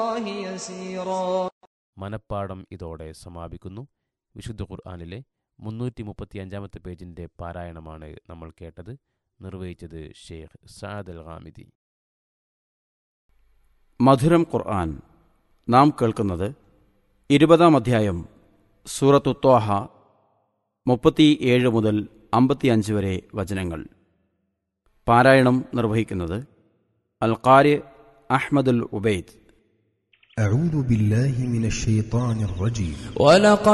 الله يسيرا മനപ്പാഠം ഇതോടെ സമാപിക്കുന്നു വിശുദ്ധ ഖുർആാനിലെ മുന്നൂറ്റി മുപ്പത്തി അഞ്ചാമത്തെ പേജിൻ്റെ പാരായണമാണ് നമ്മൾ കേട്ടത് നിർവഹിച്ചത് ഷെയ്ഖ് സാദ് അൽ ഹാമിദി മധുരം ഖുർആൻ നാം കേൾക്കുന്നത് ഇരുപതാം അധ്യായം സൂറത്തു ത്വാഹ മുപ്പത്തി ഏഴ് മുതൽ അമ്പത്തിയഞ്ച് വരെ വചനങ്ങൾ പാരായണം നിർവഹിക്കുന്നത് അൽ ഖാരി അഹ്മദുൽ ഉബൈദ് أعوذ بالله من الشيطان الرجيم ولقد